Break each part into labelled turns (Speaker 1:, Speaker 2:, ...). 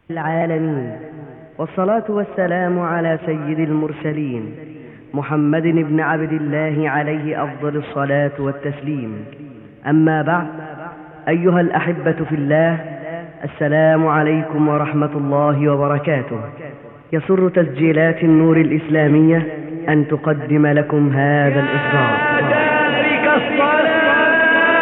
Speaker 1: العالمين والصلاة والسلام على سيد المرسلين محمد بن عبد الله عليه أفضل الصلاة والتسليم أما بعد أيها الأحبة في الله السلام عليكم ورحمة الله وبركاته يسر تسجيلات النور الإسلامية أن تقدم لكم هذا الإصدار
Speaker 2: ذلك الصلاة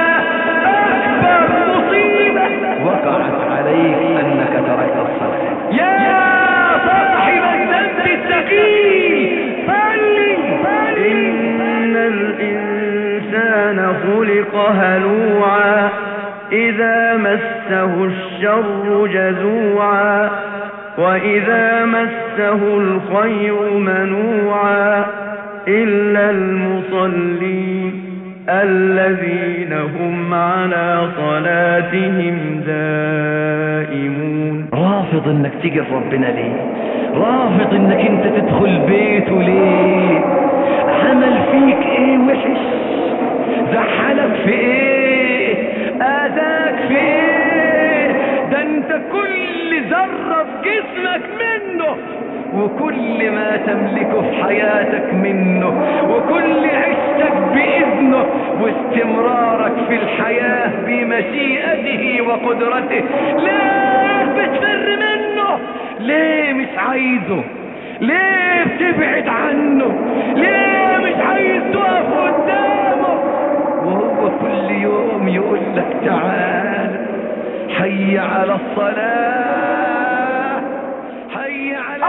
Speaker 2: أكبر مصيبة
Speaker 3: وقعت عليك أنك تركت الصلاة
Speaker 2: يا صاحب الذنب الثقيل صلي
Speaker 4: إن الإنسان خلق هلوعا إذا مسه الشر جزوعا وإذا مسه الخير منوعا إلا المصلين الذين هم على صلاتهم دائمون
Speaker 3: رافض انك تقف ربنا ليه رافض انك انت تدخل بيته ليه عمل فيك ايه وحش زحلك في ايه اذاك في ايه ده انت كل ذرة في جسمك منه وكل ما تملكه في حياتك منه وكل عشتك بإذنه واستمرارك في الحياة بمشيئته وقدرته ليه بتفر منه ليه مش عايزه ليه بتبعد عنه ليه مش عايز تقف قدامه وهو كل يوم يقول لك تعال حي على الصلاة حي على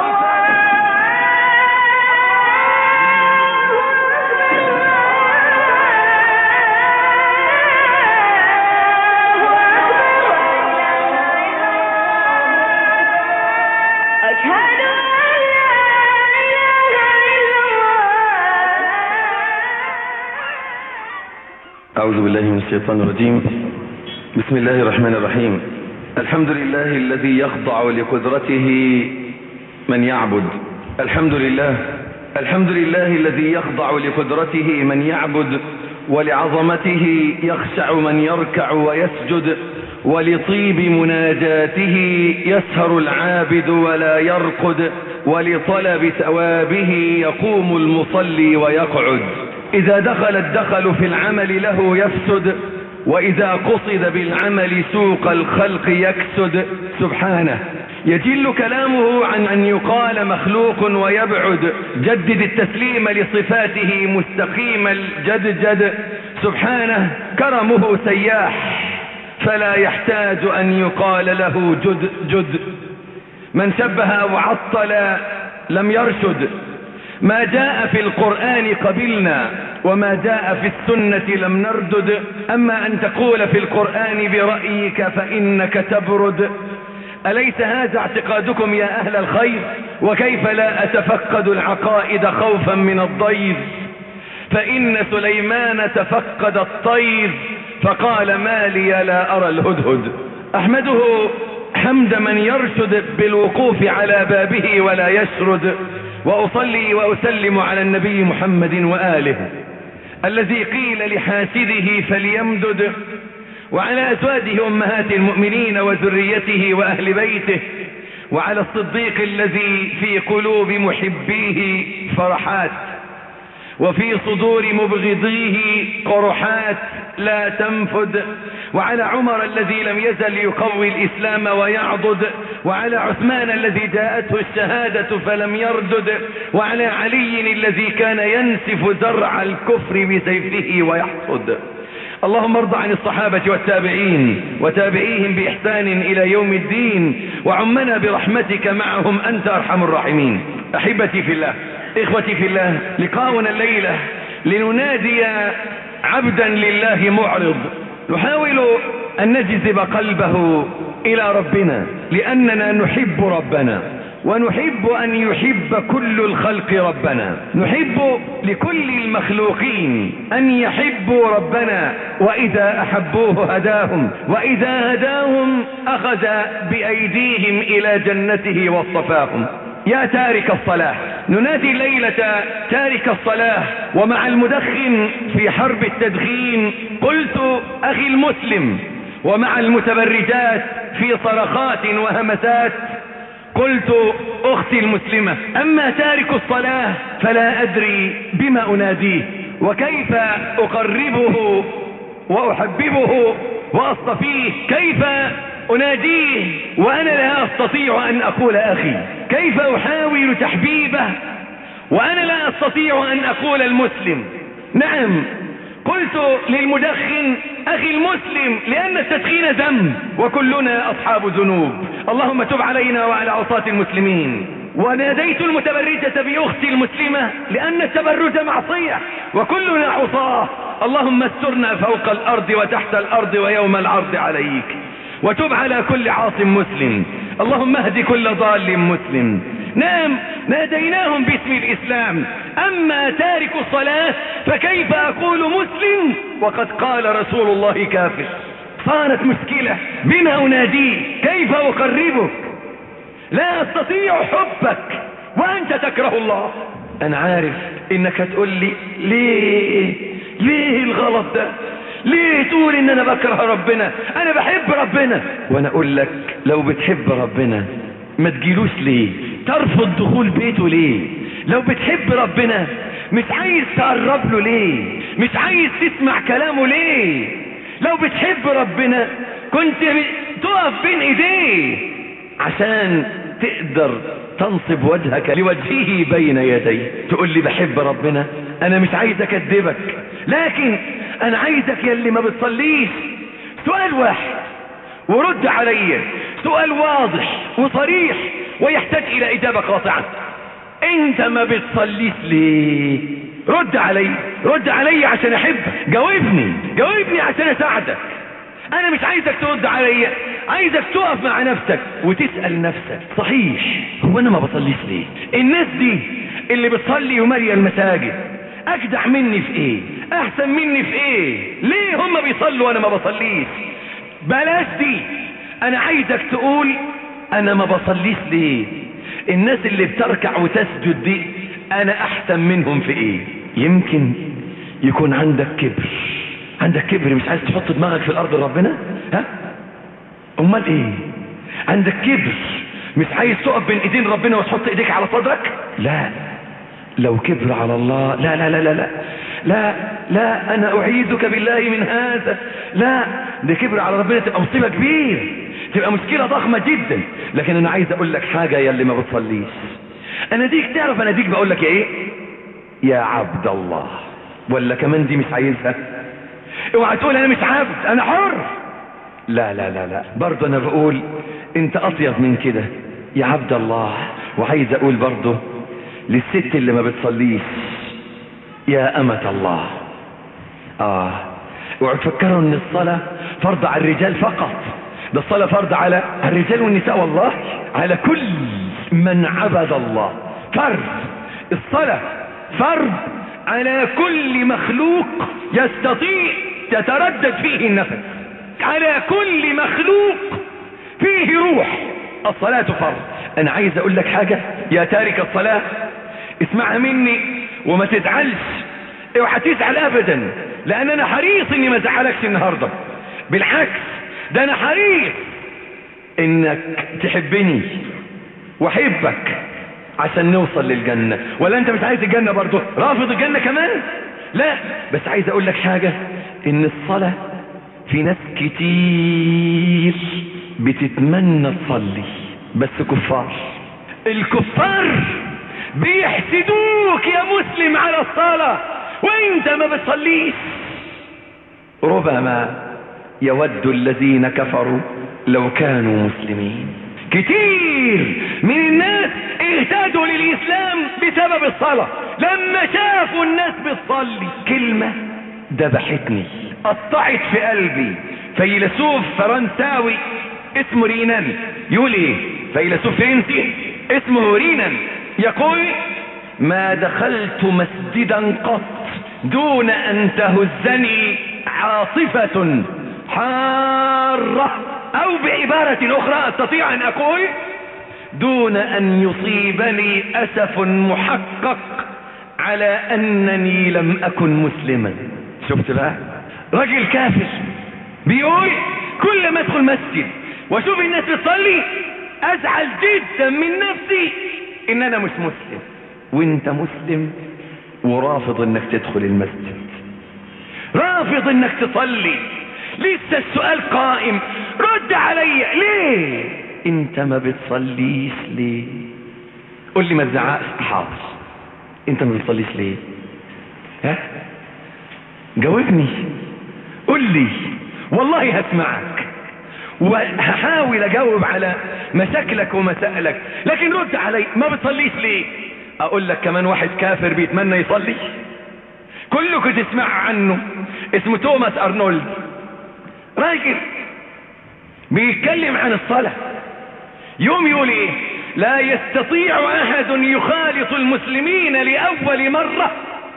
Speaker 5: أشهد أن لا إله إلا الله
Speaker 3: أعوذ بالله من الشيطان الرجيم بسم الله الرحمن الرحيم الحمد لله الذي يخضع لقدرته من يعبد الحمد لله الحمد لله الذي يخضع لقدرته من يعبد ولعظمته يخشع من يركع ويسجد ولطيب مناجاته يسهر العابد ولا يرقد ولطلب ثوابه يقوم المصلي ويقعد إذا دخل الدخل في العمل له يفسد وإذا قصد بالعمل سوق الخلق يكسد سبحانه يجل كلامه عن أن يقال مخلوق ويبعد جدد التسليم لصفاته مستقيم الجدجد سبحانه كرمه سياح فلا يحتاج أن يقال له جد جد من شبه أو عطل لم يرشد ما جاء في القرآن قبلنا وما جاء في السنة لم نردد أما أن تقول في القرآن برأيك فإنك تبرد أليس هذا اعتقادكم يا أهل الخير وكيف لا أتفقد العقائد خوفا من الضير فإن سليمان تفقد الطير فقال ما لي لا أرى الهدهد أحمده حمد من يرشد بالوقوف على بابه ولا يشرد وأصلي وأسلم على النبي محمد وآله الذي قيل لحاسده فليمدد وعلى أزواجه أمهات المؤمنين وذريته وأهل بيته وعلى الصديق الذي في قلوب محبيه فرحات وفي صدور مبغضيه قرحات لا تنفد وعلى عمر الذي لم يزل يقوي الإسلام ويعضد وعلى عثمان الذي جاءته الشهادة فلم يردد وعلى علي الذي كان ينسف زرع الكفر بسيفه ويحصد اللهم ارض عن الصحابة والتابعين وتابعيهم بإحسان إلى يوم الدين وعمنا برحمتك معهم أنت أرحم الراحمين أحبتي في الله إخوتي في الله لقاؤنا الليلة لننادي عبدا لله معرض نحاول أن نجذب قلبه إلى ربنا لأننا نحب ربنا ونحب أن يحب كل الخلق ربنا نحب لكل المخلوقين أن يحبوا ربنا وإذا أحبوه هداهم وإذا هداهم أخذ بأيديهم إلى جنته واصطفاهم يا تارك الصلاة ننادي ليلة تارك الصلاة ومع المدخن في حرب التدخين قلت أخي المسلم ومع المتبرجات في صرخات وهمسات قلت اختي المسلمة اما تارك الصلاة فلا ادري بما اناديه وكيف اقربه واحببه واصطفيه كيف اناديه وانا لا استطيع ان اقول اخي كيف احاول تحبيبه وانا لا استطيع ان اقول المسلم نعم قلت للمدخن اخي المسلم لان التدخين ذنب وكلنا اصحاب ذنوب اللهم تب علينا وعلى عصاة المسلمين وناديت المتبرجة باختي المسلمة لان التبرج معصية وكلنا عصاة اللهم استرنا فوق الارض وتحت الارض ويوم العرض عليك وتب على كل عاص مسلم اللهم اهد كل ضال مسلم نعم ناديناهم باسم الاسلام اما تارك الصلاة فكيف اقول مسلم وقد قال رسول الله كافر صارت مشكلة بما اناديه كيف اقربك لا استطيع حبك وانت تكره الله انا عارف انك هتقول لي ليه ليه الغلط ده ليه تقول ان انا بكره ربنا انا بحب ربنا وانا اقول لك لو بتحب ربنا ما تجيلوش ليه ترفض دخول بيته ليه لو بتحب ربنا مش عايز تقرب له ليه مش عايز تسمع كلامه ليه لو بتحب ربنا كنت تقف بين ايديه عشان تقدر تنصب وجهك لوجهه بين يديه تقول لي بحب ربنا انا مش عايز اكذبك لكن انا عايزك يا اللي ما بتصليش سؤال واحد ورد علي سؤال واضح وصريح ويحتاج الى اجابة قاطعة انت ما بتصليش ليه رد علي رد علي عشان احبك جاوبني جاوبني عشان اساعدك انا مش عايزك ترد عليا عايزك تقف مع نفسك وتسأل نفسك صحيح هو انا ما بصليش ليه الناس دي اللي بتصلي وماليه المساجد اجدع مني في ايه احسن مني في ايه ليه هم بيصلوا وانا ما بصليش بلاش دي انا عايزك تقول انا ما بصليش ليه الناس اللي بتركع وتسجد دي انا احسن منهم في ايه يمكن يكون عندك كبر عندك كبر مش عايز تحط دماغك في الارض ربنا ها امال ايه عندك كبر مش عايز تقف بين ايدين ربنا وتحط ايديك على صدرك لا لو كبر على الله لا لا لا لا لا لا لا انا اعيذك بالله من هذا لا ده كبر على ربنا تبقى مصيبه كبيره تبقى مشكله ضخمه جدا لكن انا عايز اقول لك حاجه يا اللي ما بتصليش انا ديك تعرف انا ديك بقول لك ايه يا عبد الله ولا كمان دي مش عايزها اوعى تقول انا مش عبد انا حر لا لا لا لا برضه انا بقول انت اطيب من كده يا عبد الله وعايز اقول برضه للست اللي ما بتصليش يا امة الله اه اوعوا تفكروا ان الصلاة فرض على الرجال فقط ده الصلاة فرض على الرجال والنساء والله على كل من عبد الله فرض الصلاة فرض على كل مخلوق يستطيع تتردد فيه النفس على كل مخلوق فيه روح الصلاة فرض انا عايز اقول لك حاجة يا تارك الصلاة اسمعها مني وما تزعلش اوعى تزعل ابدا لان انا حريص اني ما ازعلكش النهارده بالعكس ده انا حريص انك تحبني واحبك عشان نوصل للجنة ولا انت مش عايز الجنة برضه رافض الجنة كمان لا بس عايز اقول لك حاجة ان الصلاة في ناس كتير بتتمنى تصلي بس كفار الكفار بيحسدوك يا مسلم على الصلاة وانت ما بتصليش ربما يود الذين كفروا لو كانوا مسلمين كتير من الناس اهتدوا للإسلام بسبب الصلاة لما شافوا الناس بتصلي كلمة دبحتني قطعت في قلبي فيلسوف فرنساوي اسمه رينان يقول ايه فيلسوف فرنسي اسمه رينان يقول ما دخلت مسجدا قط دون ان تهزني عاصفة حارة او بعبارة اخرى استطيع ان اقول دون ان يصيبني اسف محقق على انني لم اكن مسلما شفت بقى راجل كافر بيقول كل ما ادخل مسجد واشوف الناس بتصلي ازعل جدا من نفسي ان انا مش مسلم وانت مسلم ورافض انك تدخل المسجد رافض انك تصلي لسه السؤال قائم رد علي ليه انت ما بتصليش ليه قول لي ما تزعقش حاضر انت ما بتصليش ليه ها جاوبني قول لي والله هسمعك وهحاول اجاوب على مشاكلك ومسائلك لكن رد علي ما بتصليش ليه اقول لك كمان واحد كافر بيتمنى يصلي كلكم تسمع عنه اسمه توماس ارنولد راجل بيتكلم عن الصلاة يوم يقول ايه لا يستطيع احد يخالط المسلمين لاول مرة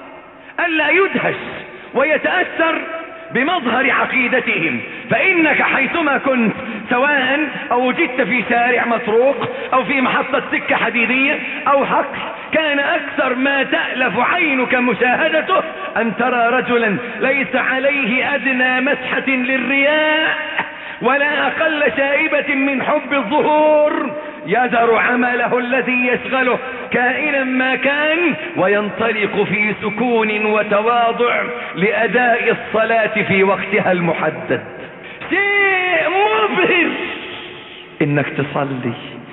Speaker 3: الا يدهش ويتأثر بمظهر عقيدتهم فانك حيثما كنت سواء او وجدت في شارع مطروق او في محطة سكة حديدية او حقل كان اكثر ما تألف عينك مشاهدته ان ترى رجلا ليس عليه ادنى مسحة للرياء ولا اقل شائبة من حب الظهور يذر عمله الذي يشغله كائنا ما كان وينطلق في سكون وتواضع لاداء الصلاة في وقتها المحدد شيء مبهر انك تصلي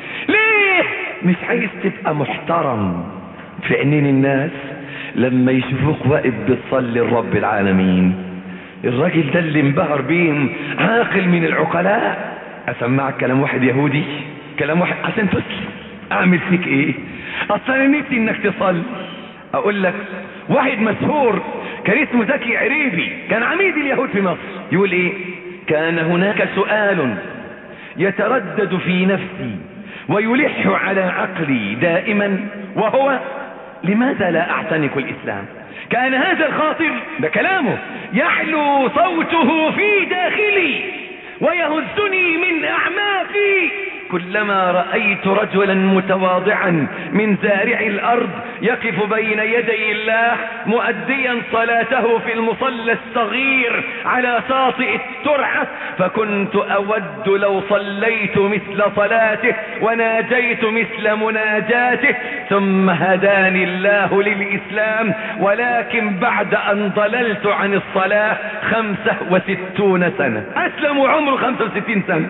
Speaker 3: ليه مش عايز تبقى محترم في عينين الناس لما يشوفوك واقف بتصلي لرب العالمين الراجل ده اللي انبهر بيهم عاقل من العقلاء اسمعك كلام واحد يهودي كلام واحد عشان تسلم اعمل فيك ايه اصل انا نفسي انك تصلي اقول لك واحد مسحور كان اسمه زكي عريبي كان عميد اليهود في مصر يقول ايه كان هناك سؤال يتردد في نفسي ويلح على عقلي دائما وهو لماذا لا اعتنق الاسلام كان هذا الخاطر ده كلامه يعلو صوته في داخلي ويهزني من اعماقي كلما رأيت رجلا متواضعا من زارع الأرض يقف بين يدي الله مؤديا صلاته في المصلى الصغير على شاطئ الترعة فكنت أود لو صليت مثل صلاته وناجيت مثل مناجاته ثم هداني الله للإسلام ولكن بعد أن ضللت عن الصلاة خمسة وستون سنة أسلم وعمره خمسة وستين سنة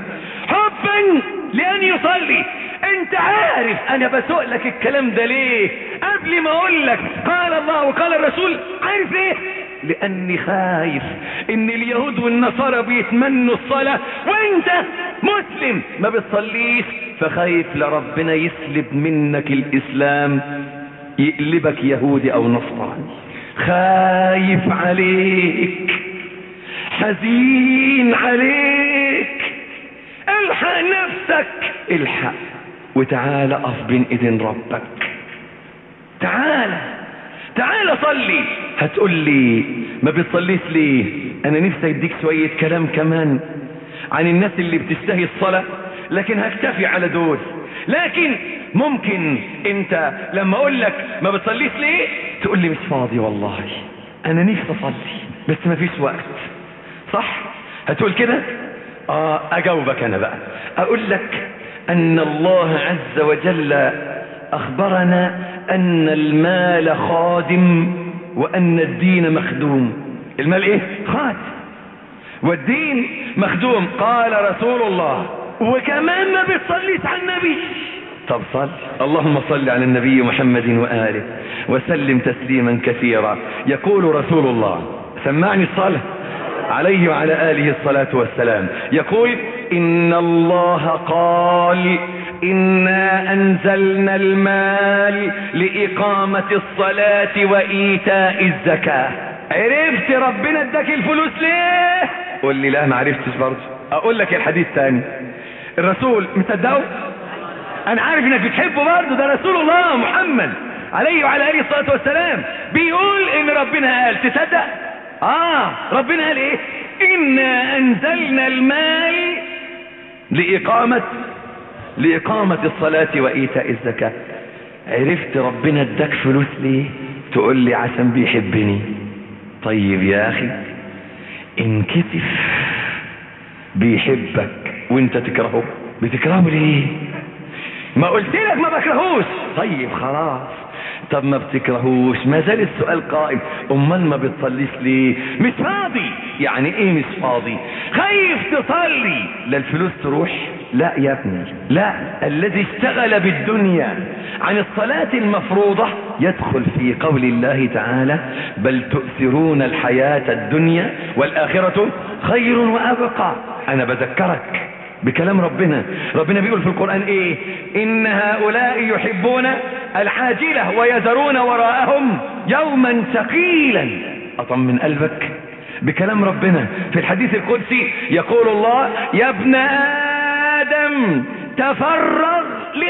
Speaker 3: حبا لأن يصلي انت عارف انا بسوق لك الكلام ده ليه قبل ما اقول لك قال الله وقال الرسول عارف ليه لاني خايف ان اليهود والنصارى بيتمنوا الصلاة وانت مسلم ما بتصليش فخايف لربنا يسلب منك الاسلام يقلبك يهودي او نصراني خايف عليك حزين عليك الحق نفسك الحق وتعال اقف بين ايدين ربك تعال تعال صلي هتقول لي ما بتصليش ليه انا نفسي اديك شوية كلام كمان عن الناس اللي بتستهي الصلاة لكن هكتفي على دول لكن ممكن انت لما اقول لك ما بتصليش ليه تقول لي مش فاضي والله انا نفسي اصلي بس ما فيش وقت صح هتقول كده اه اجاوبك انا بقى اقول لك ان الله عز وجل اخبرنا ان المال خادم وان الدين مخدوم المال ايه خادم والدين مخدوم قال رسول الله وكمان ما بتصليش على النبي طب صل اللهم صل على النبي محمد وآله وسلم تسليما كثيرا يقول رسول الله سمعني الصلاة عليه وعلى آله الصلاة والسلام يقول إن الله قال إنا أنزلنا المال لإقامة الصلاة وإيتاء الزكاة عرفت ربنا اداك الفلوس ليه قول لي لا ما عرفتش برضه اقول لك الحديث تاني الرسول مصدقه انا عارف انك بتحبه برضه ده رسول الله محمد عليه وعلى اله الصلاه والسلام بيقول ان ربنا قال تصدق اه ربنا قال ايه انا انزلنا المال لاقامه لاقامه الصلاه وايتاء الزكاه عرفت ربنا اداك فلوس ليه تقول لي عشان بيحبني طيب يا اخي انكتف بيحبك وانت تكرهه بتكرهه ليه ما قلت لك ما بكرهوش طيب خلاص طب ما بتكرهوش ما زال السؤال قائم امال ما بتصليش ليه مش فاضي يعني ايه مش فاضي خايف تصلي لا الفلوس تروح لا يا ابني لا الذي اشتغل بالدنيا عن الصلاة المفروضة يدخل في قول الله تعالى بل تؤثرون الحياة الدنيا والآخرة خير وأبقى أنا بذكرك بكلام ربنا ربنا بيقول في القرآن ايه ان هؤلاء يحبون العاجلة ويذرون وراءهم يوما ثقيلا اطمن قلبك بكلام ربنا في الحديث القدسي يقول الله يا ابن ادم تفرغ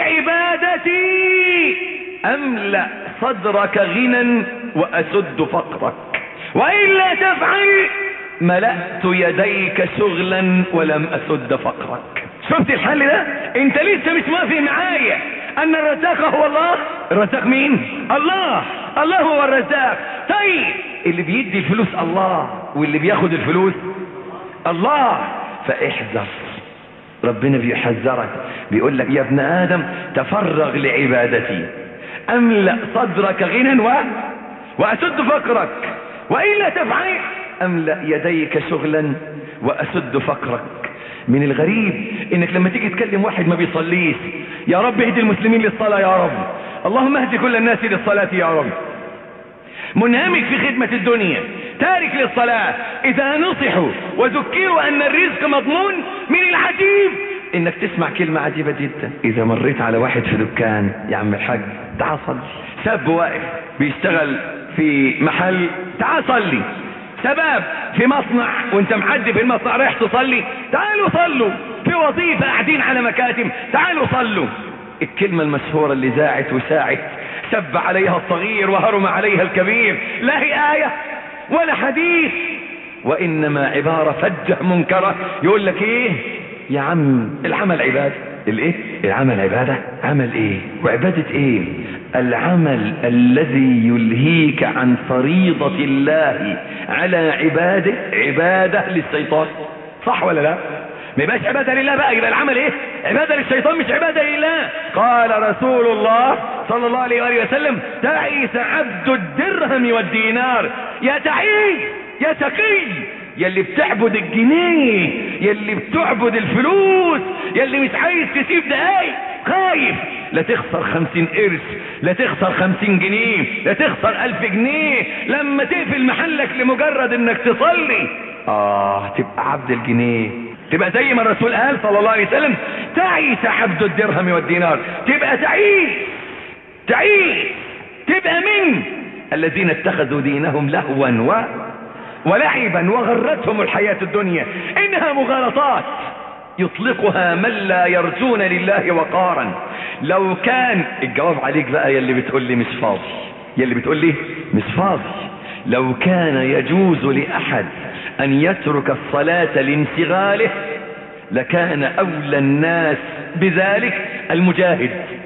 Speaker 3: لعبادتي املأ صدرك غنى واسد فقرك والا تفعل ملأت يديك شغلا ولم أسد فقرك شفت الحل ده انت لسه مش موافق معايا ان الرزاق هو الله الرزاق مين الله الله هو الرزاق طيب اللي بيدي الفلوس الله واللي بياخد الفلوس الله فاحذر ربنا بيحذرك بيقول لك يا ابن ادم تفرغ لعبادتي املأ صدرك غنى و... واسد فقرك والا تفعل املأ يديك شغلا واسد فقرك من الغريب انك لما تيجي تكلم واحد ما بيصليش يا رب اهدي المسلمين للصلاة يا رب اللهم اهدي كل الناس للصلاة يا رب منهمك في خدمة الدنيا تارك للصلاة اذا نصحوا وذكروا ان الرزق مضمون من العجيب انك تسمع كلمة عجيبة جدا اذا مريت على واحد في دكان يا عم الحاج تعال صلي شاب واقف بيشتغل في محل تعال صلي شباب في مصنع وانت معدي في المصنع رايح تصلي تعالوا صلوا في وظيفة قاعدين على مكاتب تعالوا صلوا الكلمة المشهورة اللي زاعت وساعت سب عليها الصغير وهرم عليها الكبير لا هي آية ولا حديث وإنما عبارة فجة منكرة يقول لك ايه يا عم العمل عبادة الايه العمل عبادة عمل ايه وعبادة ايه العمل الذي يلهيك عن فريضة الله على عباده عبادة للشيطان صح ولا لا ما يبقاش عبادة لله بقى يبقى العمل ايه عبادة للشيطان مش عبادة لله قال رسول الله صلى الله عليه وآله وسلم تعيس عبد الدرهم والدينار يا تعيس يا تقي يلي بتعبد الجنيه يلي بتعبد الفلوس يلي مش عايز تسيب دقايق خايف لا تخسر خمسين قرش لا تخسر خمسين جنيه لا تخسر الف جنيه لما تقفل محلك لمجرد انك تصلي اه تبقى عبد الجنيه تبقى زي ما الرسول قال صلى الله عليه وسلم تعيس عبد الدرهم والدينار تبقى تعيس تعيس تبقى من الذين اتخذوا دينهم لهوا و ولعبا وغرتهم الحياة الدنيا انها مغالطات يطلقها من لا يرجون لله وقارا لو كان الجواب عليك بقى يلي بتقول لي مش فاضي يلي بتقول لي مش فاضي لو كان يجوز لأحد أن يترك الصلاة لانشغاله لكان أولى الناس بذلك المجاهد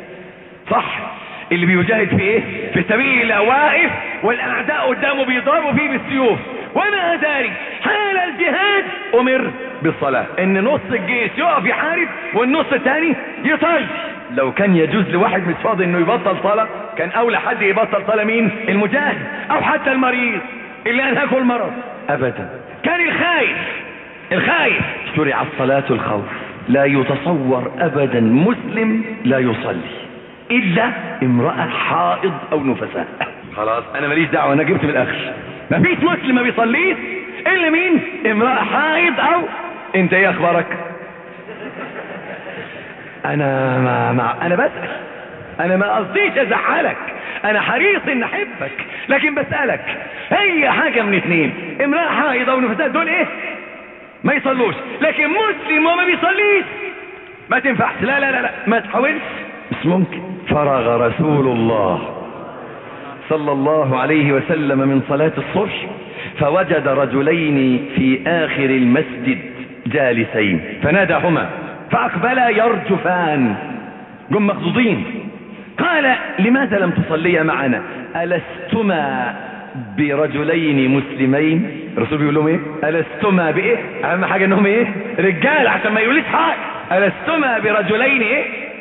Speaker 3: صح اللي بيجاهد في ايه في سبيل الله واقف والاعداء قدامه بيضربوا فيه بالسيوف ومع ذلك حال الجهاد امر بالصلاة ان نص الجيش يقف يحارب والنص الثاني يصلي لو كان يجوز لواحد مش فاضي انه يبطل صلاة كان اولى حد يبطل صلاة مين المجاهد او حتى المريض اللي انهكه المرض ابدا كان الخايف الخايف شرع الصلاة الخوف لا يتصور ابدا مسلم لا يصلي الا امرأة حائض او نفساء خلاص انا ماليش دعوة انا جبت من الاخر مفيش مسلم ما بيصليش الا مين امرأة حائض او انت ايه اخبارك انا ما, ما انا بسأل انا ما قصديش ازعلك انا حريص ان احبك لكن بسألك هي حاجة من اتنين امرأة حائض او نفساء دول ايه ما يصلوش لكن مسلم وما بيصليش ما تنفعش لا لا لا لا ما تحاولش مش ممكن فرغ رسول الله صلى الله عليه وسلم من صلاة الصبح فوجد رجلين في آخر المسجد جالسين فناداهما فأقبلا يرجفان جم مخضوضين قال لماذا لم تصليا معنا ألستما برجلين مسلمين الرسول بيقول لهم ايه ألستما بايه اهم حاجة انهم ايه رجال عشان ما يقوليش حاجة ألستما برجلين ايه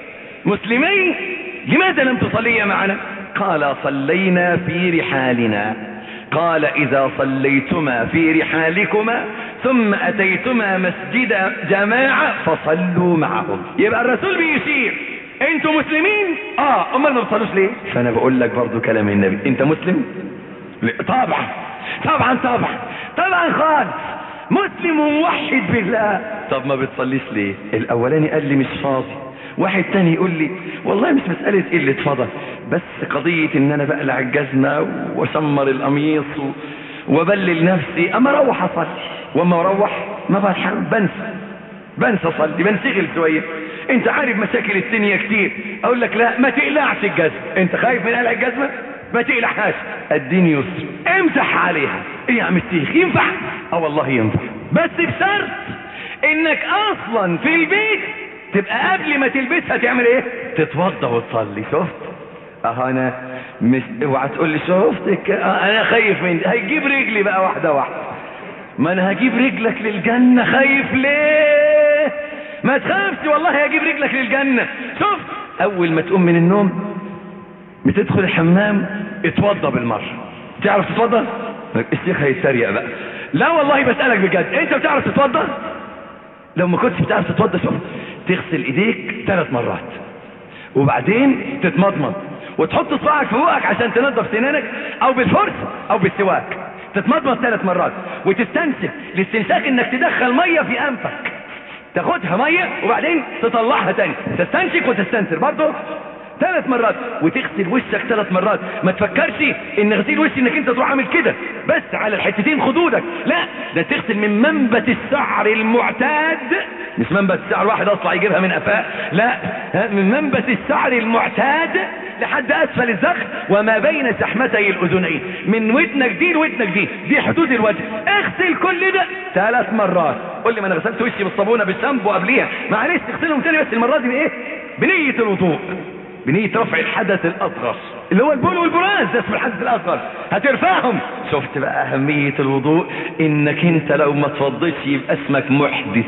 Speaker 3: مسلمين لماذا لم تصليا معنا قال صلينا في رحالنا قال إذا صليتما في رحالكما ثم أتيتما مسجد جماعة فصلوا معهم يبقى الرسول بيشير انتوا مسلمين اه امال ما بتصلوش ليه فانا بقول لك برضو كلام النبي انت مسلم لا، طبعا طبعا طبعا طبعا خالص مسلم وموحد بالله طب ما بتصليش ليه الاولاني قال لي مش فاضي واحد تاني يقول لي والله مش مسألة قلة فضل بس قضية ان انا بقلع الجزمة واشمر القميص و- وبلل نفسي اما اروح اصلي واما اروح ما بلحق بنسى بنسى اصلي بنشغل شوية انت عارف مشاكل الدنيا كتير اقول لك لا ما تقلعش الجزمة انت خايف من قلع الجزمة ما تقلعهاش الدين يسر امسح عليها ايه يا عم الشيخ ينفع اه والله ينفع بس بشرط انك اصلا في البيت تبقى قبل ما تلبسها تعمل ايه تتوضى وتصلي شفت اه انا مش اوعى تقول لي شفتك آه انا خايف من هيجيب رجلي بقى واحده واحده ما انا هجيب رجلك للجنه خايف ليه ما تخافش والله هجيب رجلك للجنه شفت اول ما تقوم من النوم بتدخل الحمام اتوضى بالمره تعرف تتوضى الشيخ هيتريق بقى لا والله بسالك بجد انت بتعرف تتوضى لو ما كنتش بتعرف تتوضى شوف تغسل ايديك ثلاث مرات وبعدين تتمضمض وتحط صباعك في بوقك عشان تنظف سنانك او بالفرصة او بالسواك تتمضمض ثلاث مرات وتستنسك الاستنساك انك تدخل مية في انفك تاخدها مية وبعدين تطلعها تاني تستنشق وتستنسر برضه ثلاث مرات وتغسل وشك ثلاث مرات ما تفكرش ان غسيل وش انك انت تروح عامل كده بس على الحتتين خدودك لا ده تغسل من منبت الشعر المعتاد مش منبت الشعر واحد اطلع يجيبها من قفاه لا ها، من منبت الشعر المعتاد لحد اسفل الزخر وما بين شحمتي الاذنين من ودنك دي لودنك دي دي حدود الوجه اغسل كل ده ثلاث مرات قول لي ما انا غسلت وشي بالصابونه بالشامبو قبليها معلش اغسلهم تاني بس المره دي بايه بنيه الوضوء بنية رفع الحدث الأصغر اللي هو البول والبراز ده اسمه الحدث الأصغر هترفعهم شفت بقى أهمية الوضوء إنك أنت لو ما تفضيش يبقى اسمك محدث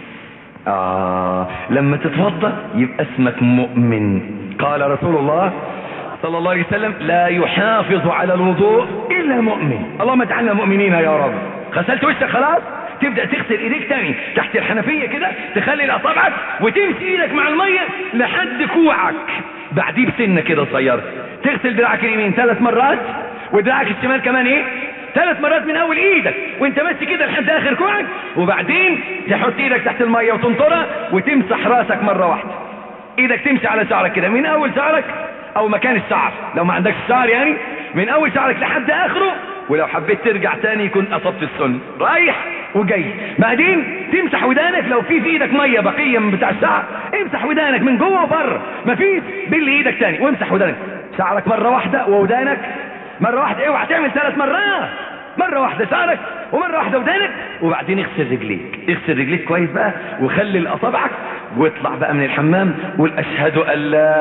Speaker 3: آه لما تتوضا يبقى اسمك مؤمن قال رسول الله صلى الله عليه وسلم لا يحافظ على الوضوء إلا مؤمن اللهم اجعلنا مؤمنين يا رب غسلت وشك خلاص تبدأ تغسل ايديك تاني تحت الحنفية كده تخلي الاصابعك وتمشي ايدك مع المية لحد كوعك بعديه بسنة كده صغيرة تغسل دراعك اليمين ثلاث مرات ودراعك الشمال كمان ايه ثلاث مرات من اول ايدك وانت ماشي كده لحد اخر كوعك وبعدين تحط ايدك تحت المية وتنطرها وتمسح راسك مرة واحدة ايدك تمشي على شعرك كده من اول شعرك او مكان الشعر لو ما عندكش شعر يعني من اول شعرك لحد اخره ولو حبيت ترجع تاني كنت اصبت السن رايح وجاي بعدين تمسح ودانك لو في في ايدك ميه بقيه من بتاع الشعر امسح ودانك من جوه وبره مفيش بل ايدك تاني وامسح ودانك شعرك مره واحده وودانك مره واحده اوعى تعمل ثلاث مرات مرة واحدة شعرك ومرة واحدة ودانك وبعدين اغسل رجليك اغسل رجليك كويس بقى وخلي الاصابعك واطلع بقى من الحمام قول اشهد ان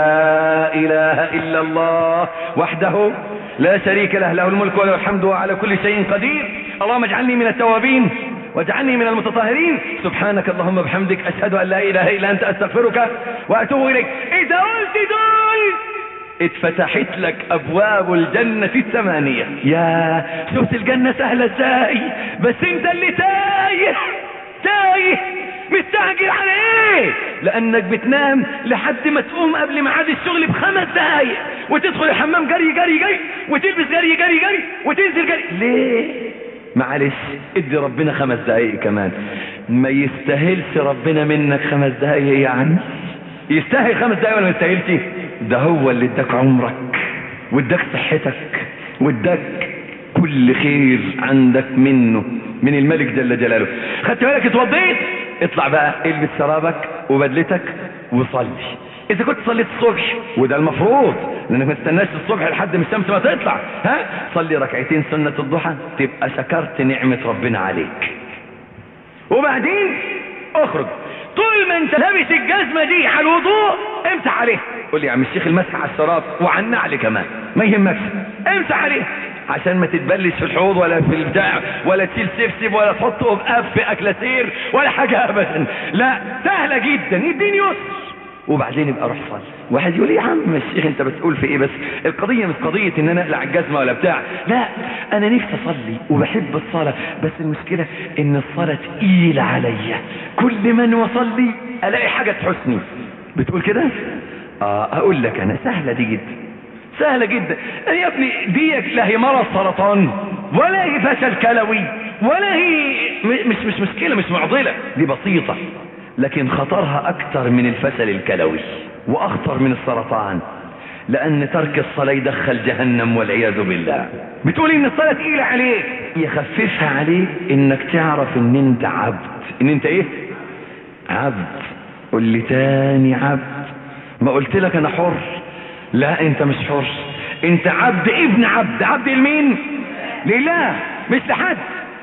Speaker 3: لا اله الا الله وحده لا شريك له له الملك وله الحمد وعلى كل شيء قدير اللهم اجعلني من التوابين واجعلني من المتطهرين سبحانك اللهم بحمدك اشهد ان لا اله الا انت استغفرك واتوب اليك اذا قلت دول اتفتحت لك ابواب الجنة الثمانية يا شفت الجنة سهلة ازاي بس انت اللي تايه تايه مستعجل على ايه لانك بتنام لحد ما تقوم قبل ميعاد الشغل بخمس دقايق وتدخل الحمام جري جري جري وتلبس جري جري جري وتنزل جري ليه معلش ادي ربنا خمس دقايق كمان ما يستاهلش ربنا منك خمس دقايق يعني يستاهل خمس دقايق ولا ما يستاهلش ده هو اللي اداك عمرك واداك صحتك واداك كل خير عندك منه من الملك جل جلاله خدت بالك اتوضيت اطلع بقى البس شرابك وبدلتك وصلي اذا كنت صليت الصبح وده المفروض لانك ما تستناش الصبح لحد ما الشمس ما تطلع ها صلي ركعتين سنة الضحى تبقى شكرت نعمة ربنا عليك وبعدين اخرج طول ما انت لابس الجزمة دي على الوضوء امسح عليها قول لي يا عم الشيخ المسح على الشراب وعلى النعل كمان ما يهمكش امسح عليها عشان ما تتبلش في الحوض ولا في البتاع ولا تشيل سبسب ولا تحطه بقف في اكلاسير ولا حاجة ابدا لا سهلة جدا الدين يسر وبعدين يبقى روح صلي واحد يقول لي يا عم الشيخ انت بتقول في ايه بس القضيه مش قضيه ان انا اقلع الجزمه ولا بتاع لا انا نفسي اصلي وبحب الصلاه بس المشكله ان الصلاه تقيله عليا كل ما أنا اصلي الاقي حاجه تحسني بتقول كده اه اقول لك انا سهله دي جدا سهلة جدا يا ابني دي لا هي مرض سرطان ولا هي فشل كلوي ولا هي م- مش مش مشكلة مش معضلة دي بسيطة لكن خطرها اكتر من الفشل الكلوي واخطر من السرطان لان ترك الصلاة يدخل جهنم والعياذ بالله بتقول ان الصلاة تقيلة عليك يخففها عليك انك تعرف ان انت عبد ان انت ايه عبد قول لي تاني عبد ما قلت لك انا حر لا انت مش حر انت عبد ابن عبد عبد لمين لله مش لحد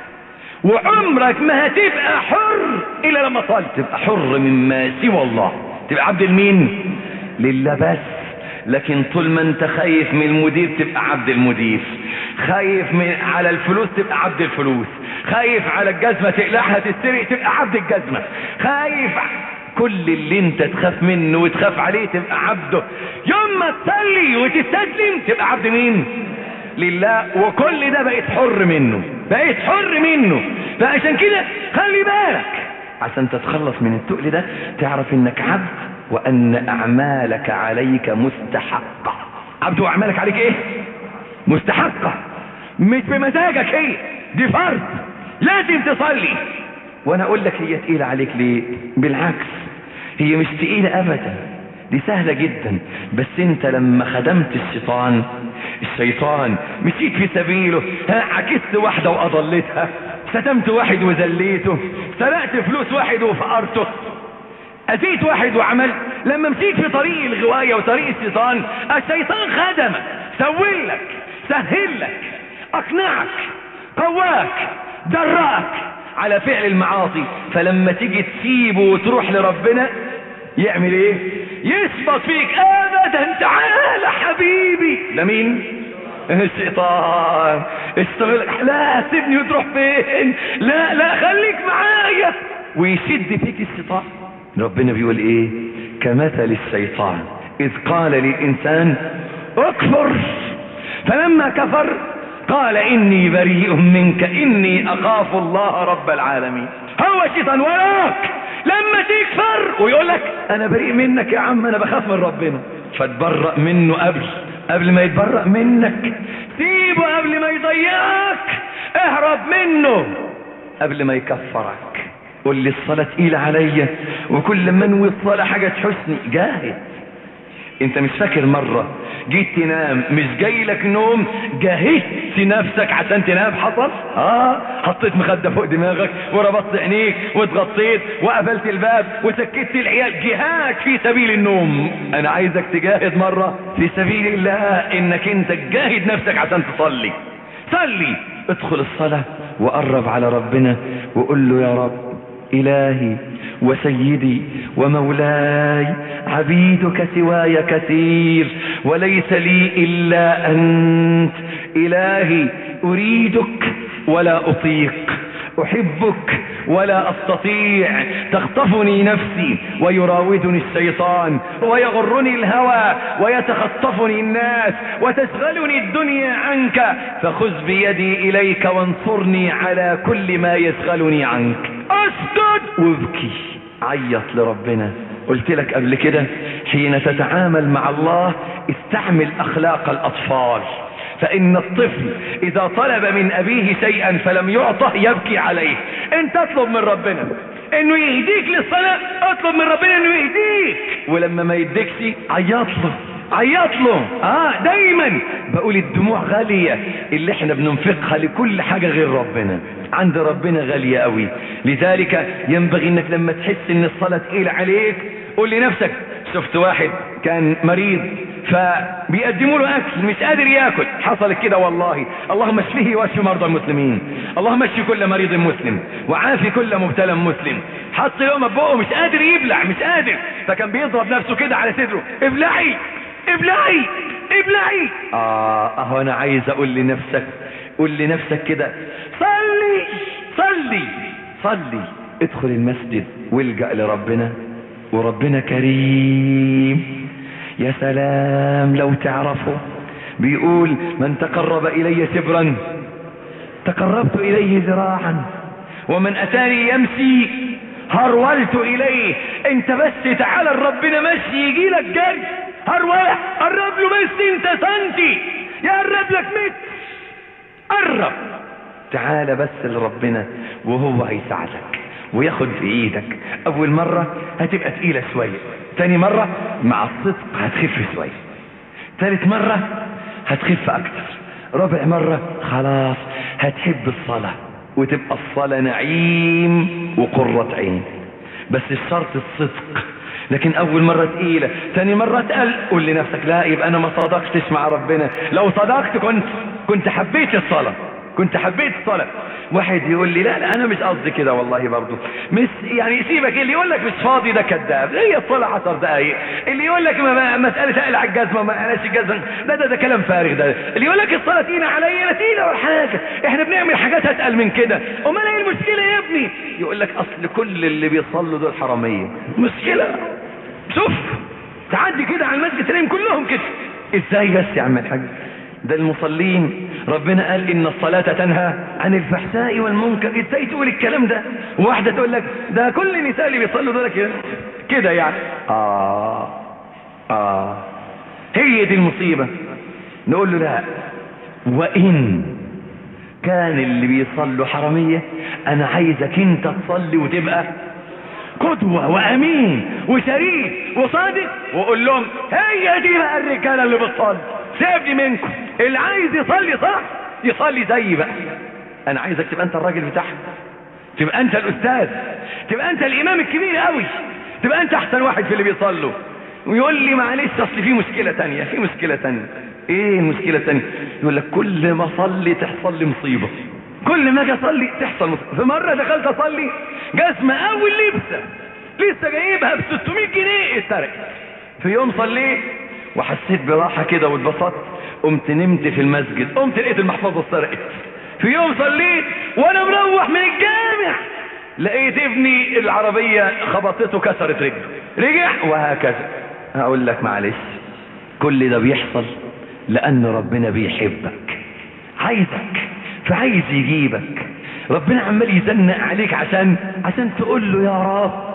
Speaker 3: وعمرك ما هتبقى حر الا لما تصلي تبقى حر مما سوى الله تبقى عبد لمين لله بس لكن طول ما انت خايف من المدير تبقى عبد المدير خايف من على الفلوس تبقى عبد الفلوس خايف على الجزمة تقلعها تسرق تبقى عبد الجزمة خايف كل اللي انت تخاف منه وتخاف عليه تبقى عبده يوم ما تصلي وتستسلم تبقى عبد مين لله وكل ده بقيت حر منه بقيت حر منه فعشان كده خلي بالك عشان تتخلص من التقل ده تعرف انك عبد وان اعمالك عليك مستحقة عبد واعمالك عليك ايه مستحقة مش بمزاجك هي دي فرض لازم تصلي وانا اقول لك هي تقيلة عليك ليه بالعكس هي مش تقيلة ابدا دي سهلة جدا بس انت لما خدمت الشيطان الشيطان مشيت في سبيله ها عكست واحدة واضلتها شتمت واحد وذليته سرقت فلوس واحد وفقرته أتيت واحد وعمل لما مشيت في طريق الغواية وطريق الشيطان الشيطان خدمك سوي لك سهل لك أقنعك قواك جراك على فعل المعاصي فلما تيجي تسيبه وتروح لربنا يعمل ايه يثبت فيك ابدا تعالى حبيبي ده مين الشيطان اشتغل لا سيبني وتروح فين لا لا خليك معايا ويشد فيك الشيطان ربنا بيقول ايه كمثل الشيطان اذ قال للانسان اكفر فلما كفر قال اني بريء منك اني اخاف الله رب العالمين هو الشيطان وراك لما تكفر ويقول لك انا بريء منك يا عم انا بخاف من ربنا فتبرأ منه قبل قبل ما يتبرأ منك سيبه قبل ما يضيعك اهرب منه قبل ما يكفرك قول لي الصلاة تقيلة عليا وكل ما انوي الصلاة حاجة تحسني جاهد انت مش فاكر مرة جيت تنام مش جاي لك نوم جهزت نفسك عشان تنام حصل اه حطيت مخدة فوق دماغك وربطت عينيك واتغطيت وقفلت الباب وسكت العيال جهاد في سبيل النوم انا عايزك تجاهد مرة في سبيل الله انك انت تجاهد نفسك عشان تصلي صلي ادخل الصلاة وقرب على ربنا وقول له يا رب إلهي وسيدي ومولاي عبيدك سواي كثير وليس لي إلا أنت إلهي أريدك ولا أطيق أحبك ولا أستطيع تخطفني نفسي ويراودني الشيطان ويغرني الهوى ويتخطفني الناس وتشغلني الدنيا عنك فخذ بيدي إليك وانصرني على كل ما يشغلني عنك اسجد وابكي عيط لربنا قلت لك قبل كده حين تتعامل مع الله استعمل أخلاق الأطفال فإن الطفل إذا طلب من أبيه شيئا فلم يعطه يبكي عليه أنت اطلب من ربنا انه يهديك للصلاة اطلب من ربنا انه يهديك ولما ما يديكش عيط له عيط له اه دايما بقول الدموع غالية اللي احنا بننفقها لكل حاجة غير ربنا عند ربنا غالية قوي لذلك ينبغي انك لما تحس ان الصلاة تقيلة عليك قول لنفسك شفت واحد كان مريض فبيقدموا له اكل مش قادر ياكل حصلت كده والله اللهم اشفيه واشف مرضى المسلمين اللهم اشف كل مريض مسلم وعافي كل مبتلى مسلم حط لقمه في بقه مش قادر يبلع مش قادر فكان بيضرب نفسه كده على صدره ابلعي ابلعي ابلعي اه اهو انا عايز اقول لنفسك قول لنفسك كده صلي صلي صلي ادخل المسجد والجأ لربنا
Speaker 6: وربنا كريم يا سلام لو تعرفوا بيقول من تقرب الي شبرا تقربت اليه ذراعا ومن اتاني يمشي هرولت اليه انت بس تعالى لربنا مشي يجي لك جري هرول قرب له بس انت سنتي يقرب لك متر قرب تعالى بس لربنا وهو هيساعدك وياخد في ايدك اول مرة هتبقى تقيلة شوية تاني مرة مع الصدق هتخف شوية تالت مرة هتخف اكتر رابع مرة خلاص هتحب الصلاة وتبقى الصلاة نعيم وقرة عين بس الشرط الصدق لكن اول مرة تقيلة تاني مرة تقل قول لنفسك لا يبقى انا ما صدقتش مع ربنا لو صدقت كنت كنت حبيت الصلاة كنت حبيت الصلاة واحد يقول لي لا لا انا مش قصدي كده والله برضو مش يعني سيبك اللي يقول لك مش فاضي ده كذاب هي الصلاة عشر دقايق اللي يقول لك ما- ما- مسألة اقلع الجزمة ما قلعش الجزمة ده ده ده كلام فارغ ده اللي يقول لك الصلاة تقيلة عليا لا تقيلة ولا حاجة احنا بنعمل حاجات اتقل من كده امال ايه المشكلة يا ابني يقول لك اصل كل اللي بيصلوا دول حرامية مشكلة شوف تعدي كده على المسجد تلاقيهم كلهم كده ازاي بس يا عم الحاج ده المصلين ربنا قال ان الصلاة تنهى عن الفحشاء والمنكر ازاي تقول الكلام ده واحدة تقول لك ده كل النساء اللي بيصلوا دول كده كده يعني اه اه هي دي المصيبة نقول له لا وان كان اللي بيصلوا حرامية انا عايزك انت تصلي وتبقى قدوة وامين وشريف وصادق وقول لهم هي دي بقى الرجالة اللي بتصلي سيبني منكم اللي عايز يصلي صح يصلي زيي بقى انا عايزك تبقى انت الراجل بتاعهم تبقى انت الاستاذ تبقى انت الامام الكبير قوي تبقى انت احسن واحد في اللي بيصلوا ويقول لي معلش اصل في مشكلة تانية في مشكلة تانية ايه المشكلة التانية يقول لك كل ما اصلي تحصل لي مصيبة كل ما اجي اصلي تحصل مصيبة في مرة دخلت اصلي جزمة اول لبسة لسه جايبها ب 600 جنيه اتسرقت في يوم صليت وحسيت براحة كده واتبسطت قمت نمت في المسجد قمت لقيت المحفظة اتسرقت في يوم صليت وانا مروح من الجامع لقيت ابني العربية خبطته كسرت رجله رجع وهكذا هقول لك معلش كل ده بيحصل لأن ربنا بيحبك عايزك فعايز يجيبك ربنا عمال يزنق عليك عشان عشان تقول له يا رب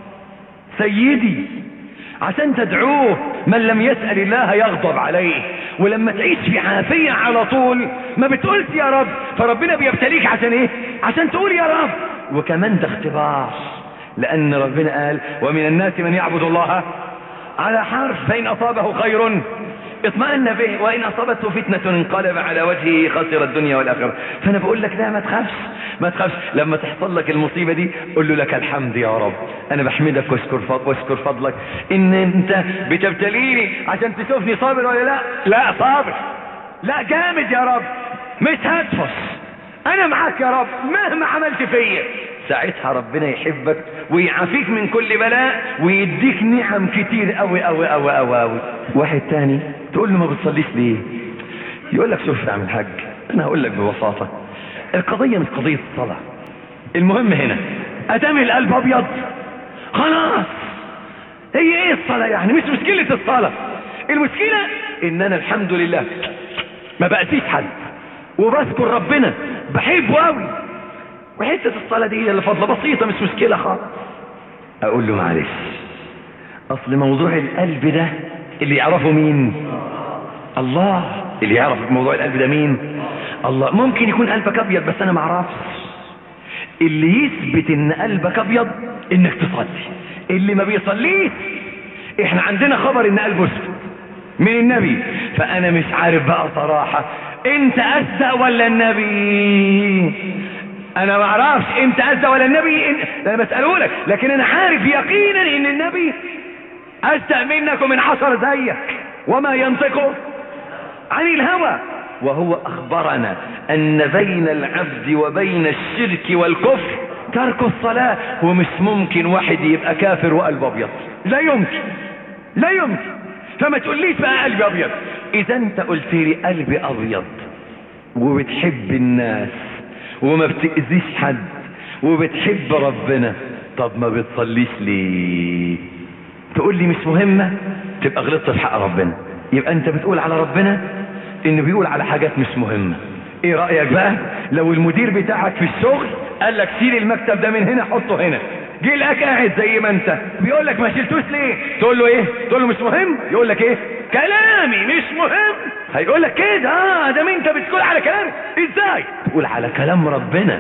Speaker 6: سيدي عشان تدعوه من لم يسأل الله يغضب عليه ولما تعيش في عافية على طول ما بتقولش يا رب فربنا بيبتليك عشان ايه عشان تقول يا رب وكمان ده اختبار لأن ربنا قال ومن الناس من يعبد الله على حرف فإن أصابه خير اطمأن به وإن أصابته فتنة انقلب على وجهه خسر الدنيا والآخرة فأنا بقول لك لا ما تخافش ما تخافش لما تحصل لك المصيبة دي قول له لك الحمد يا رب أنا بحمدك واشكر فضل واشكر فضلك إن أنت بتبتليني عشان تشوفني صابر ولا لا لا صابر لا جامد يا رب مش هتفص أنا معاك يا رب مهما عملت فيا ساعتها ربنا يحبك ويعافيك من كل بلاء ويديك نعم كتير قوي قوي قوي قوي قوي واحد تاني تقول له ما بتصليش ليه يقول لك شوف يا عم الحاج انا هقول لك ببساطة القضية مش قضية الصلاة المهم هنا ادام القلب ابيض خلاص هي ايه الصلاة يعني مش مشكلة الصلاة المشكلة ان انا الحمد لله ما بأتيش حد وبذكر ربنا بحبه قوي وحتة الصلاة دي هي اللي فضلة بسيطة مش مشكلة خالص اقول له معلش اصل موضوع القلب ده اللي يعرفه مين الله اللي يعرف موضوع القلب ده مين الله ممكن يكون قلبك ابيض بس انا ما اعرفش اللي يثبت ان قلبك ابيض انك تصلي اللي ما بيصليش احنا عندنا خبر ان قلبه اسود من النبي فانا مش عارف بقى صراحة انت اصدق ولا النبي انا ما اعرفش انت اصدق ولا النبي إن... انا بسأله لك لكن انا عارف يقينا ان النبي اصدق منك ومن عشر زيك وما ينطق عن الهوى وهو اخبرنا ان بين العبد وبين الشرك والكفر ترك الصلاة ومش ممكن واحد يبقى كافر وقلب ابيض لا يمكن لا يمكن فما تقوليش بقى قلبي ابيض اذا انت قلت لي قلبي ابيض وبتحب الناس وما بتأذيش حد وبتحب ربنا طب ما بتصليش ليه تقول لي مش مهمة تبقى غلطت في حق ربنا يبقى انت بتقول على ربنا انه بيقول على حاجات مش مهمة ايه رأيك بقى لو المدير بتاعك في الشغل قال لك شيل المكتب ده من هنا حطه هنا جه لك قاعد زي ما انت بيقول لك ما شلتوش ليه تقول له ايه تقول له مش مهم يقول لك ايه كلامي مش مهم هيقول لك كده اه ده انت بتقول على كلامي ازاي تقول على كلام ربنا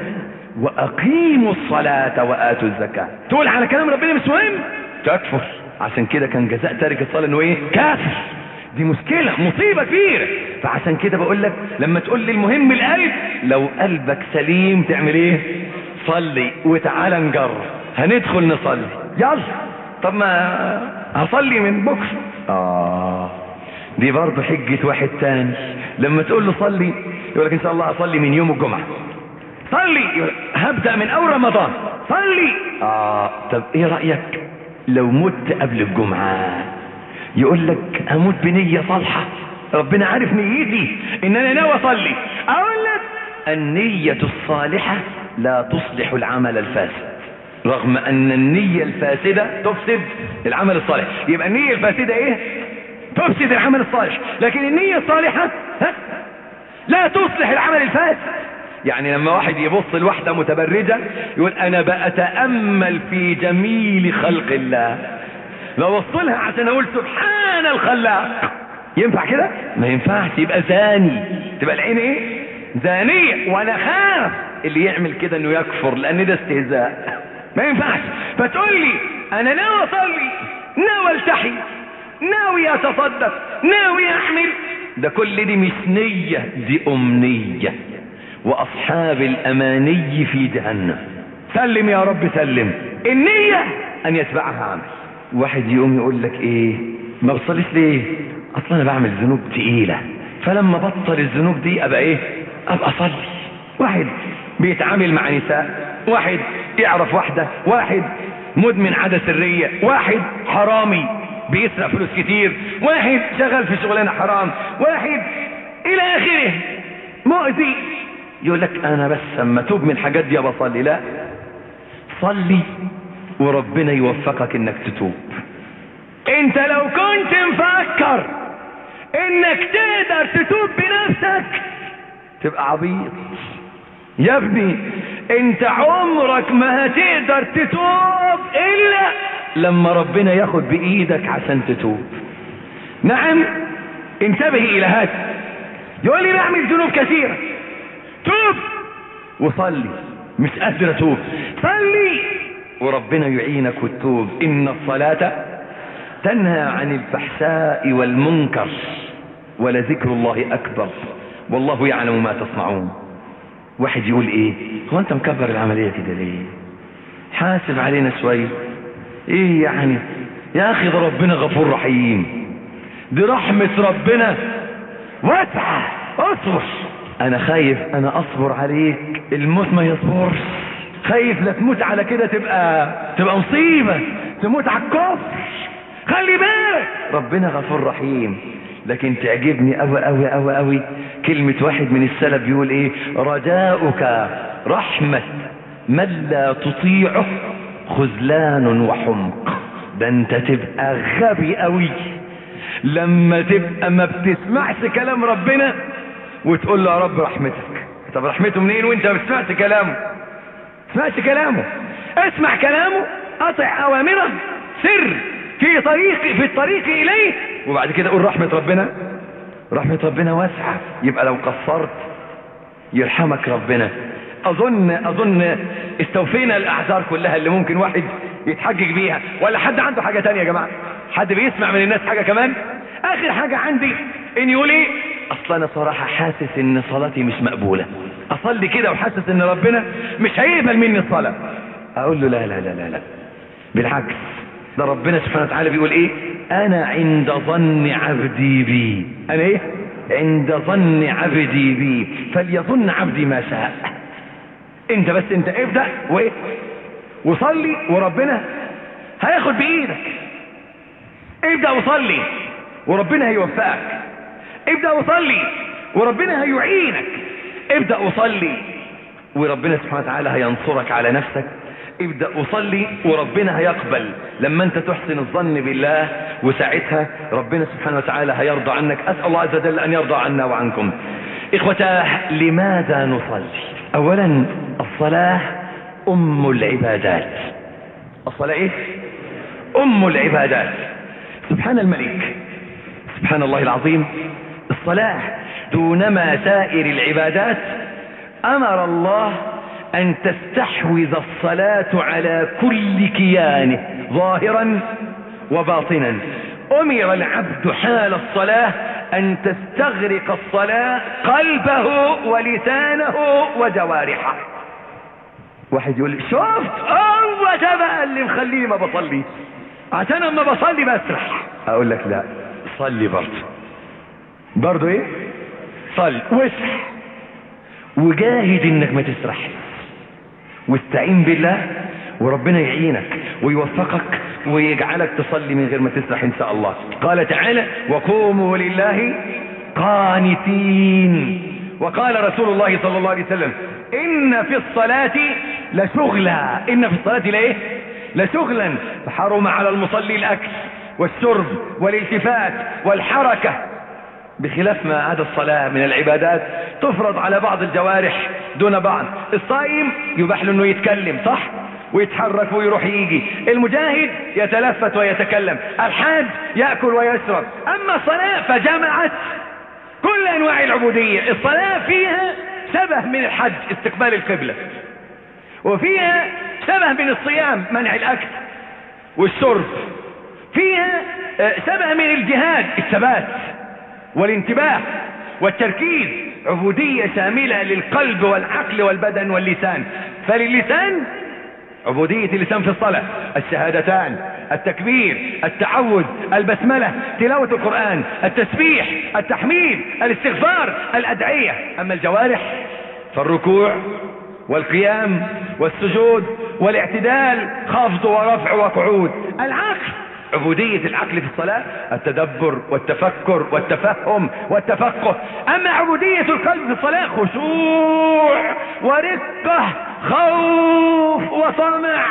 Speaker 6: واقيموا الصلاة واتوا الزكاة تقول على كلام ربنا مش مهم تكفر عشان كده كان جزاء تارك الصلاة انه ايه كافر دي مشكلة مصيبة كبيرة فعشان كده بقول لك لما تقول لي المهم القلب لو قلبك سليم تعمل ايه صلي وتعالى نجرب هندخل نصلي يلا طب ما هصلي من بكره اه دي برضه حجة واحد تاني لما تقول له صلي يقول لك ان شاء الله هصلي من يوم الجمعة صلي يقول لك هبدأ من اول رمضان صلي اه طب ايه رأيك لو مت قبل الجمعة يقول لك اموت بنية صالحة ربنا عارف نيتي ان انا ناوي اصلي اقول لك النية الصالحة لا تصلح العمل الفاسد رغم ان النية الفاسدة تفسد العمل الصالح يبقى النية الفاسدة ايه تفسد العمل الصالح لكن النية الصالحة ها؟ لا تصلح العمل الفاسد يعني لما واحد يبص لواحدة متبرجة يقول انا بأتأمل في جميل خلق الله لو بص لها عشان اقول سبحان الخلاق ينفع كده ما ينفعش يبقى زاني تبقى العين ايه زانية وانا خاف اللي يعمل كده انه يكفر لان ده استهزاء ما ينفعش فتقول لي انا ناوي اصلي ناوي التحي ناوي اتصدق ناوي احمل ده كل دي مش نية دي امنية واصحاب الاماني في جهنم سلم يا رب سلم النية ان يتبعها عمل واحد يقوم يقول لك ايه ما بتصليش ليه اصلا انا بعمل ذنوب تقيلة فلما بطل الذنوب دي ابقى ايه ابقى اصلي واحد بيتعامل مع نساء واحد يعرف واحدة واحد مدمن عادة سرية واحد حرامي بيسرق فلوس كتير واحد شغال في شغلانة حرام واحد الى اخره مؤذي يقول لك انا بس اما توب من الحاجات دي بصلي لا صلي وربنا يوفقك انك تتوب انت لو كنت مفكر انك تقدر تتوب بنفسك تبقى عبيط يا ابني انت عمرك ما هتقدر تتوب الا لما ربنا ياخد بايدك عشان تتوب نعم انتبه الى هذا يقول لي بعمل ذنوب كثيرة توب وصلي مش قادر اتوب صلي وربنا يعينك وتتوب ان الصلاة تنهى عن الفحشاء والمنكر ولذكر الله اكبر والله يعلم ما تصنعون واحد يقول ايه هو انت مكبر العملية كده ليه حاسب علينا شوية ايه يعني يا اخي ده ربنا غفور رحيم دي رحمة ربنا واسعة اصبر انا خايف انا اصبر عليك الموت ما يصبرش خايف لا تموت على كده تبقى تبقى مصيبة تموت على الكفر خلي بالك ربنا غفور رحيم لكن تعجبني قوي قوي قوي قوي كلمة واحد من السلف بيقول ايه رجاؤك رحمة من لا تطيعه خذلان وحمق ده انت تبقى غبي قوي لما تبقى ما بتسمعش كلام ربنا وتقول له يا رب رحمتك طب رحمته منين وانت ما بتسمعش كلامه سمعت كلامه اسمع كلامه اطع اوامره سر في طريق في الطريق اليه وبعد كده قول رحمة ربنا رحمة ربنا واسعة يبقى لو قصرت يرحمك ربنا اظن اظن استوفينا الاعذار كلها اللي ممكن واحد يتحجج بيها ولا حد عنده حاجة تانية يا جماعة حد بيسمع من الناس حاجة كمان اخر حاجة عندي ان يقول ايه اصلا انا صراحة حاسس ان صلاتي مش مقبولة اصلي كده وحاسس ان ربنا مش هيقبل مني الصلاة اقول له لا لا لا لا لا بالعكس ده ربنا سبحانه وتعالى بيقول ايه انا عند ظن عبدي بي انا ايه عند ظن عبدي بي فليظن عبدي ما شاء انت بس انت ابدأ وايه وصلي وربنا هياخد بايدك ابدأ وصلي وربنا هيوفقك ابدأ وصلي وربنا هيعينك ابدأ وصلي وربنا سبحانه وتعالى هينصرك على نفسك ابدأ وصلي وربنا هيقبل لما انت تحسن الظن بالله وساعتها ربنا سبحانه وتعالى هيرضى عنك اسأل الله عز وجل ان يرضى عنا وعنكم اخوتاه لماذا نصلي اولا الصلاة ام العبادات الصلاة ايه ام العبادات سبحان الملك سبحان الله العظيم الصلاة دونما سائر العبادات امر الله ان تستحوذ الصلاة على كل كيانه ظاهرا وباطنا امر العبد حال الصلاة ان تستغرق الصلاة قلبه ولسانه وجوارحه واحد يقول لي شفت هو ده بقى اللي مخليني ما بصلي عشان اما بصلي بسرح اقول لك لا صلي برضه برضه ايه صلي واسرح وجاهد انك ما تسرحش واستعين بالله وربنا يعينك ويوفقك ويجعلك تصلي من غير ما تسرح ان شاء الله قال تعالى وقوموا لله قانتين وقال رسول الله صلى الله عليه وسلم ان في الصلاة لشغلا ان في الصلاة لايه لشغلا فحرم على المصلي الاكل والشرب والالتفات والحركة بخلاف ما عدا الصلاة من العبادات تفرض على بعض الجوارح دون بعض الصائم يباح له انه يتكلم صح ويتحرك ويروح يجي المجاهد يتلفت ويتكلم الحاج يأكل ويشرب اما الصلاة فجمعت كل انواع العبودية الصلاة فيها شبه من الحج استقبال القبلة وفيها شبه من الصيام منع الاكل والشرب فيها آه، شبه من الجهاد الثبات والانتباه والتركيز عبودية شاملة للقلب والعقل والبدن واللسان فللسان عبودية اللسان في الصلاة الشهادتان التكبير التعوذ البسملة تلاوة القرآن التسبيح التحميد الاستغفار الأدعية أما الجوارح فالركوع والقيام والسجود والاعتدال خفض ورفع وقعود العقل عبودية العقل في الصلاة التدبر والتفكر والتفهم والتفقه أما عبودية القلب في الصلاة خشوع ورقة خوف وطمع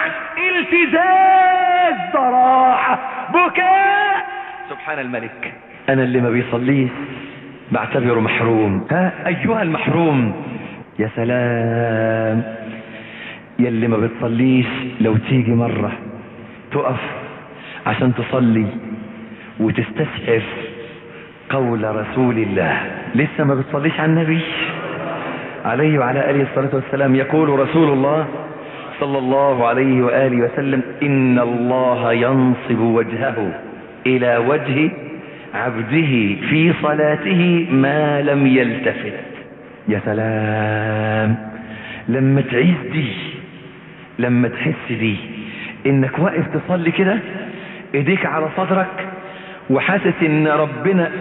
Speaker 6: التزاز ضراعة بكاء سبحان الملك أنا اللي ما بيصليش بعتبره محروم ها أيها المحروم يا سلام يلي ما بتصليش لو تيجي مرة تقف عشان تصلي وتستشعر قول رسول الله لسه ما بتصليش على النبي عليه وعلى آله الصلاة والسلام يقول رسول الله صلى الله عليه وآله وسلم إن الله ينصب وجهه إلى وجه عبده في صلاته ما لم يلتفت يا سلام لما تعيش دي لما تحس دي انك واقف تصلي كده ايديك على صدرك وحاسس ان ربنا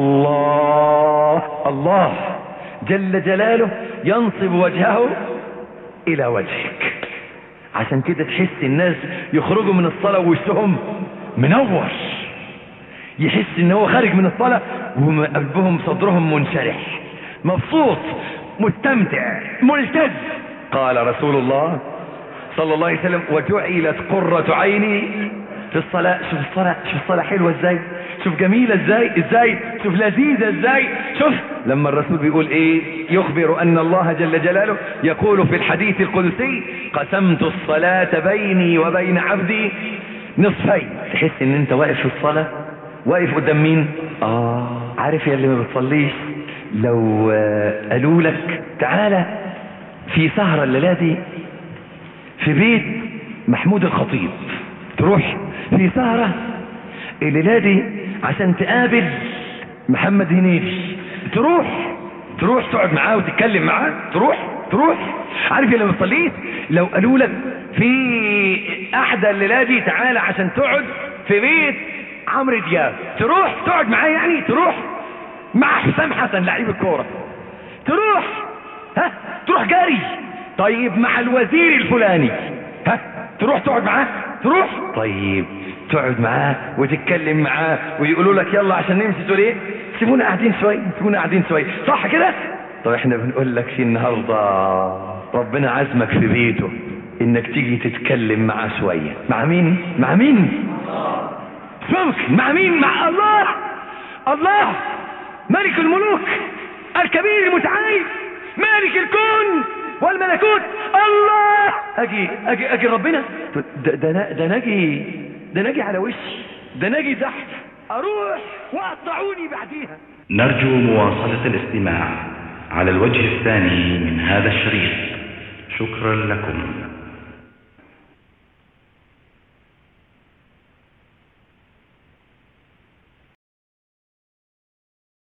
Speaker 6: الله الله جل جلاله ينصب وجهه الى وجهك عشان كده تحس الناس يخرجوا من الصلاة ووشهم منور يحس ان هو خارج من الصلاة وقلبهم صدرهم منشرح مبسوط مستمتع ملتز قال رسول الله صلى الله عليه وسلم وجعلت قرة عيني في الصلاة شوف الصلاة شوف الصلاة حلوة ازاي شوف جميلة ازاي ازاي شوف لذيذة ازاي شوف لما الرسول بيقول ايه يخبر ان الله جل جلاله يقول في الحديث القدسي قسمت الصلاة بيني وبين عبدي نصفين تحس ان انت واقف في الصلاة واقف قدام مين اه عارف يا اللي ما بتصليش لو آه، قالوا لك تعالى في سهرة الليلة دي في بيت محمود الخطيب تروح في سهرة الليلة دي عشان تقابل محمد هنيدي تروح تروح تقعد معاه وتتكلم معاه تروح تروح عارف اللي ما بتصليش لو قالوا لك في احدى الليلة دي تعالى عشان تقعد في بيت عمرو دياب تروح تقعد معاه يعني تروح مع حسام حسن لعيب الكورة تروح ها تروح جاري طيب مع الوزير الفلاني ها تروح تقعد معاه تروح طيب تقعد معاه وتتكلم معاه ويقولوا لك يلا عشان نمشي تقول ايه سيبونا قاعدين شويه سيبونا قاعدين شويه صح كده طب احنا بنقول لك في النهارده ربنا عزمك في بيته انك تيجي تتكلم معاه شوية مع مين مع مين مش ممكن مع مين مع الله الله ملك الملوك الكبير المتعال مالك الكون والملكوت الله اجي اجي اجي ربنا ده ده أنا- ده نجي ده نجي على وشي ده نجي تحت اروح واقطعوني بعديها
Speaker 7: نرجو مواصلة الاستماع على الوجه الثاني من هذا الشريط شكرا لكم